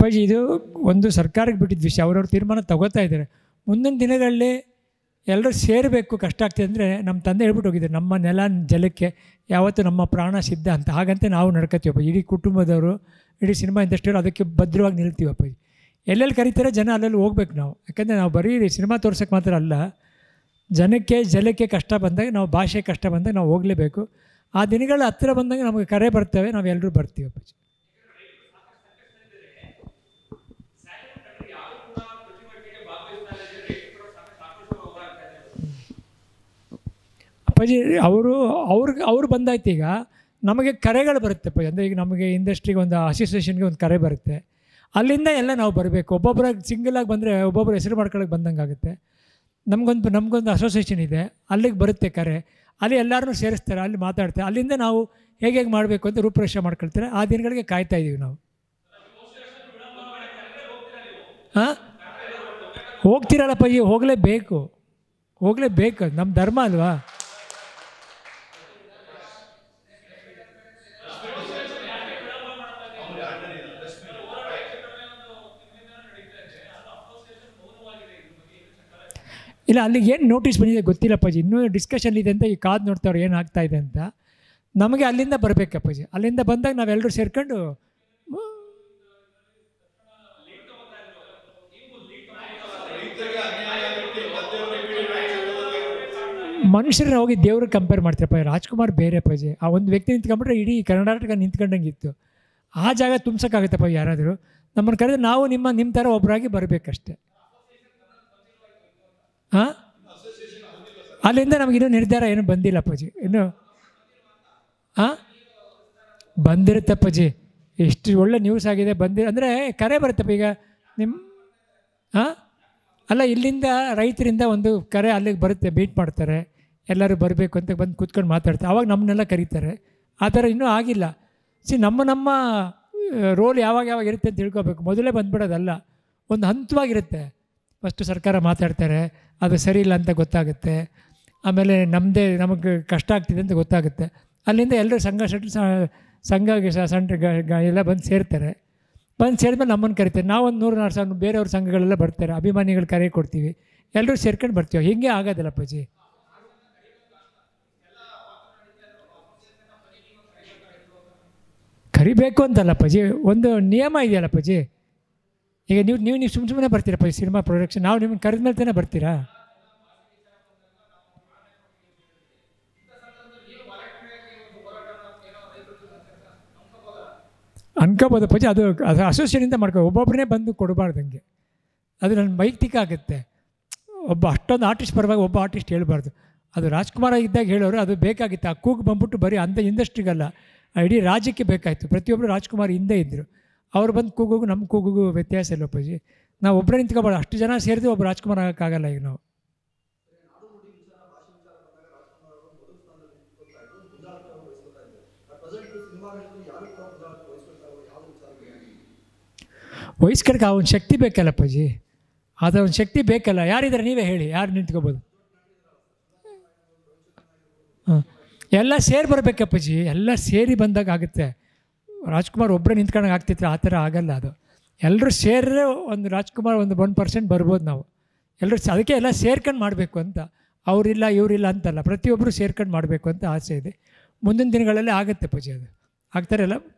ಅಪ್ಪಾಜಿ ಇದು ಒಂದು ಸರ್ಕಾರಕ್ಕೆ ಬಿಟ್ಟಿದ್ದ ವಿಷಯ ಅವ್ರವ್ರ ತೀರ್ಮಾನ ತಗೋತಾ ಇದ್ದಾರೆ ಮುಂದಿನ ದಿನಗಳಲ್ಲಿ ಎಲ್ಲರೂ ಸೇರಬೇಕು ಕಷ್ಟ ಆಗ್ತದೆ ಅಂದರೆ ನಮ್ಮ ತಂದೆ ಹೇಳ್ಬಿಟ್ಟು ಹೋಗಿದ್ದಾರೆ ನಮ್ಮ ನೆಲ ಜಲಕ್ಕೆ ಯಾವತ್ತೂ ನಮ್ಮ ಪ್ರಾಣ ಸಿದ್ಧ ಅಂತ ಹಾಗಂತೆ ನಾವು ನಡ್ಕೋತೀವಪ್ಪ ಇಡೀ ಕುಟುಂಬದವರು ಇಡೀ ಸಿನಿಮಾ ಇಂಡಸ್ಟ್ರಿಯವರು ಅದಕ್ಕೆ ಭದ್ರವಾಗಿ ನಿಲ್ತೀವಪ್ಪ ಎಲ್ಲೆಲ್ಲಿ ಕರೀತಾರೆ ಜನ ಅಲ್ಲೆಲ್ಲಿ ಹೋಗ್ಬೇಕು ನಾವು ಯಾಕಂದರೆ ನಾವು ಬರೀ ಸಿನಿಮಾ ತೋರ್ಸೋಕ್ಕೆ ಮಾತ್ರ ಅಲ್ಲ ಜನಕ್ಕೆ ಜಲಕ್ಕೆ ಕಷ್ಟ ಬಂದಾಗ ನಾವು ಭಾಷೆ ಕಷ್ಟ ಬಂದಾಗ ನಾವು ಹೋಗಲೇಬೇಕು ಆ ದಿನಗಳ ಹತ್ತಿರ ಬಂದಾಗ ನಮಗೆ ಕರೆ ಬರ್ತವೆ ನಾವು ಎಲ್ಲರೂ ಬರ್ತೀವಿ ಅಪ್ಪಾಜಿ ಅಪ್ಪಾಜಿ ಅವರು ಅವ್ರಿಗೆ ಅವ್ರು ಬಂದಾಯ್ತು ಈಗ ನಮಗೆ ಕರೆಗಳು ಬರುತ್ತೆ ಅಪ್ಪಾಜಿ ಅಂದರೆ ಈಗ ನಮಗೆ ಇಂಡಸ್ಟ್ರಿಗೆ ಒಂದು ಅಸೋಸಿಯೇಷನ್ಗೆ ಒಂದು ಕರೆ ಬರುತ್ತೆ ಅಲ್ಲಿಂದ ಎಲ್ಲ ನಾವು ಬರಬೇಕು ಒಬ್ಬೊಬ್ಬರಾಗಿ ಸಿಂಗಲಾಗಿ ಬಂದರೆ ಒಬ್ಬೊಬ್ಬರು ಹೆಸರು ಮಾಡ್ಕೊಳಕ್ಕೆ ಬಂದಂಗೆ ಆಗುತ್ತೆ ನಮಗೊಂದು ನಮಗೊಂದು ಅಸೋಸಿಯೇಷನ್ ಇದೆ ಅಲ್ಲಿಗೆ ಬರುತ್ತೆ ಕರೆ ಅಲ್ಲಿ ಎಲ್ಲರನ್ನೂ ಸೇರಿಸ್ತಾರೆ ಅಲ್ಲಿ ಮಾತಾಡ್ತಾರೆ ಅಲ್ಲಿಂದ ನಾವು ಹೇಗೆ ಹೇಗೆ ಮಾಡಬೇಕು ಅಂತ ರೂಪುರೇಷೆ ಮಾಡ್ಕೊಳ್ತಾರೆ ಆ ದಿನಗಳಿಗೆ ಕಾಯ್ತಾ ಇದ್ದೀವಿ ನಾವು ಹಾಂ ಹೋಗ್ತಿರಲ್ಲಪ್ಪ ಈ ಹೋಗಲೇಬೇಕು ಹೋಗಲೇಬೇಕು ಅದು ನಮ್ಮ ಧರ್ಮ ಅಲ್ವಾ ಇಲ್ಲ ಅಲ್ಲಿಗೆ ಏನು ನೋಟಿಸ್ ಬಂದಿದೆ ಗೊತ್ತಿಲ್ಲಪ್ಪಾಜಿ ಇನ್ನೂ ಡಿಸ್ಕಷನ್ ಇದೆ ಅಂತ ಈ ಕಾದು ನೋಡ್ತಾವ್ರು ಏನು ಆಗ್ತಾ ಇದೆ ಅಂತ ನಮಗೆ ಅಲ್ಲಿಂದ ಬರಬೇಕಪ್ಪಾಜಿ ಅಲ್ಲಿಂದ ಬಂದಾಗ ನಾವೆಲ್ಲರೂ ಸೇರ್ಕೊಂಡು ಮನುಷ್ಯರನ್ನ ಹೋಗಿ ದೇವ್ರಿಗೆ ಕಂಪೇರ್ ಮಾಡ್ತೀರಪ್ಪ ರಾಜ್ಕುಮಾರ್ ಬೇರೆ ಅಪ್ಪಾಜಿ ಆ ಒಂದು ವ್ಯಕ್ತಿ ನಿಂತ್ಕೊಂಡ್ಬಿಟ್ರೆ ಇಡೀ ಕರ್ನಾಟಕ ನಿಂತ್ಕೊಂಡಂಗಿತ್ತು ಆ ಜಾಗ ತುಂಬ್ಸೋಕ್ಕಾಗತ್ತಪ್ಪ ಯಾರಾದರೂ ನಮ್ಮನ್ನು ಕರೆದ್ರೆ ನಾವು ನಿಮ್ಮ ನಿಮ್ಮ ಥರ ಒಬ್ಬರಾಗಿ ಬರಬೇಕಷ್ಟೆ ಹಾಂ ಅಲ್ಲಿಂದ ನಮಗೆ ಇನ್ನೂ ನಿರ್ಧಾರ ಏನು ಬಂದಿಲ್ಲ ಅಪ್ಪಾಜಿ ಇನ್ನು ಹಾಂ ಬಂದಿರುತ್ತಪ್ಪಾಜಿ ಎಷ್ಟು ಒಳ್ಳೆ ನ್ಯೂಸ್ ಆಗಿದೆ ಬಂದಿ ಅಂದರೆ ಕರೆ ಬರುತ್ತಪ್ಪ ಈಗ ನಿಮ್ಮ ಹಾಂ ಅಲ್ಲ ಇಲ್ಲಿಂದ ರೈತರಿಂದ ಒಂದು ಕರೆ ಅಲ್ಲಿಗೆ ಬರುತ್ತೆ ಮೀಟ್ ಮಾಡ್ತಾರೆ ಎಲ್ಲರೂ ಬರಬೇಕು ಅಂತ ಬಂದು ಕೂತ್ಕೊಂಡು ಮಾತಾಡ್ತಾರೆ ಅವಾಗ ನಮ್ಮನ್ನೆಲ್ಲ ಕರೀತಾರೆ ಆ ಥರ ಇನ್ನೂ ಆಗಿಲ್ಲ ಸಿ ನಮ್ಮ ನಮ್ಮ ರೋಲ್ ಯಾವಾಗ ಯಾವಾಗ ಇರುತ್ತೆ ಅಂತ ತಿಳ್ಕೊಬೇಕು ಮೊದಲೇ ಬಂದ್ಬಿಡೋದಲ್ಲ ಒಂದು ಹಂತವಾಗಿರುತ್ತೆ ಫಸ್ಟು ಸರ್ಕಾರ ಮಾತಾಡ್ತಾರೆ ಅದು ಸರಿ ಇಲ್ಲ ಅಂತ ಗೊತ್ತಾಗುತ್ತೆ ಆಮೇಲೆ ನಮ್ಮದೇ ನಮಗೆ ಕಷ್ಟ ಆಗ್ತಿದೆ ಅಂತ ಗೊತ್ತಾಗುತ್ತೆ ಅಲ್ಲಿಂದ ಎಲ್ಲರೂ ಸಂಘ ಸಟ್ ಸಂಘ ಸ- ಸಂಘ ಗ- ಗ- ಎಲ್ಲ ಬಂದು ಸೇರ್ತಾರೆ ಬಂದು ಸೇರಿದ್ಮೇಲೆ ನಮ್ಮನ್ನು ಕರಿತಾರೆ ನಾವೊಂದು ನೂರು ನಾಲ್ಕು ಸಾವಿರ ಬೇರೆಯವ್ರ ಸಂಘಗಳೆಲ್ಲ ಬರ್ತಾರೆ ಅಭಿಮಾನಿಗಳು ಕರೆ ಕೊಡ್ತೀವಿ ಎಲ್ಲರೂ ಸೇರ್ಕೊಂಡು ಬರ್ತೀವಿ ಹಿಂಗೆ ಆಗೋದಿಲ್ಲ ಅಪ್ಪಾಜಿ ಕರಿಬೇಕು ಅಂತಲ್ಲ ಅಪ್ಪಾಜಿ ಒಂದು ನಿಯಮ ಇದೆಯಲ್ಲ ಅಪ್ಪಾಜಿ ಈಗ ನೀವು ನೀವು ನೀವು ಸುಮ್ಮ ಸುಮ್ಮನೆ ಬರ್ತೀರಪ್ಪ ಸಿನಿಮಾ ಪ್ರೊಡಕ್ಷನ್ ನಾವು ನಿಮ್ಮನ್ನು ಕರೆದ ಮೇಲೆ ತಾನೇ ಬರ್ತೀರಾ ಅನ್ಕೋಬೋದು ಅಪ್ಪಾಜಿ ಅದು ಅದು ಅಸೋಸಿಯೇಷನಿಂದ ಮಾಡ್ಕೋ ಒಬ್ಬೊಬ್ಬರನ್ನೇ ಬಂದು ಕೊಡಬಾರ್ದು ಹಂಗೆ ಅದು ನನ್ನ ವೈಯಕ್ತಿಕ ಆಗುತ್ತೆ ಒಬ್ಬ ಅಷ್ಟೊಂದು ಆರ್ಟಿಸ್ಟ್ ಪರವಾಗಿ ಒಬ್ಬ ಆರ್ಟಿಸ್ಟ್ ಹೇಳ್ಬಾರ್ದು ಅದು ರಾಜ್ಕುಮಾರ್ ಇದ್ದಾಗ ಹೇಳೋರು ಅದು ಬೇಕಾಗಿತ್ತು ಆ ಕೂಗು ಬಂದ್ಬಿಟ್ಟು ಬರೀ ಅಂಥ ಇಂಡಸ್ಟ್ರಿಗಲ್ಲ ಆ ಇಡೀ ರಾಜ್ಯಕ್ಕೆ ಬೇಕಾಯಿತು ಪ್ರತಿಯೊಬ್ಬರು ರಾಜ್ಕುಮಾರ್ ಹಿಂದೆ ಇದ್ದರು ಅವ್ರು ಬಂದು ಕೂಗುಗೂ ನಮ್ಮ ಕೂಗುಗೂ ವ್ಯತ್ಯಾಸ ಇಲ್ಲ ಅಪ್ಪಾಜಿ ನಾವು ಒಬ್ಬರೇ ನಿಂತ್ಕೊಬಾರ್ದು ಅಷ್ಟು ಜನ ಸೇರಿದ್ರೆ ಒಬ್ಬ ರಾಜ್ಕುಮಾರ್ ಆಗೋಕ್ಕಾಗಲ್ಲ ಈಗ ನಾವು ವಹಿಸ್ಕೊಳಕ್ಕೆ ಆ ಒಂದು ಶಕ್ತಿ ಬೇಕಲ್ಲ ಅಪ್ಪಾಜಿ ಅದು ಒಂದು ಶಕ್ತಿ ಬೇಕಲ್ಲ ಯಾರಿದ್ದಾರೆ ನೀವೇ ಹೇಳಿ ಯಾರು ನಿಂತ್ಕೋಬೋದು ಹಾಂ ಎಲ್ಲ ಸೇರಿ ಬರಬೇಕಪ್ಪಾಜಿ ಎಲ್ಲ ಸೇರಿ ಬಂದಾಗ ಆಗುತ್ತೆ ರಾಜ್ಕುಮಾರ್ ಒಬ್ಬರೇ ನಿಂತ್ಕೊಂಡಾಗ ಆಗ್ತಿತ್ತು ಆ ಥರ ಆಗಲ್ಲ ಅದು ಎಲ್ಲರೂ ಸೇರಿದ್ರೆ ಒಂದು ರಾಜ್ಕುಮಾರ್ ಒಂದು ಒನ್ ಪರ್ಸೆಂಟ್ ಬರ್ಬೋದು ನಾವು ಎಲ್ಲರೂ ಸ- ಅದಕ್ಕೆ ಎಲ್ಲ ಸೇರ್ಕೊಂಡು ಮಾಡಬೇಕು ಅಂತ ಅವರಿಲ್ಲ ಇವರಿಲ್ಲ ಅಂತಲ್ಲ ಪ್ರತಿಯೊಬ್ಬರು ಸೇರ್ಕೊಂಡು ಮಾಡಬೇಕು ಅಂತ ಆಸೆ ಇದೆ ಮುಂದಿನ ದಿನಗಳಲ್ಲಿ ಆಗುತ್ತೆ ಪೂಜೆ ಅದು ಆಗ್ತಾರಲ್ಲ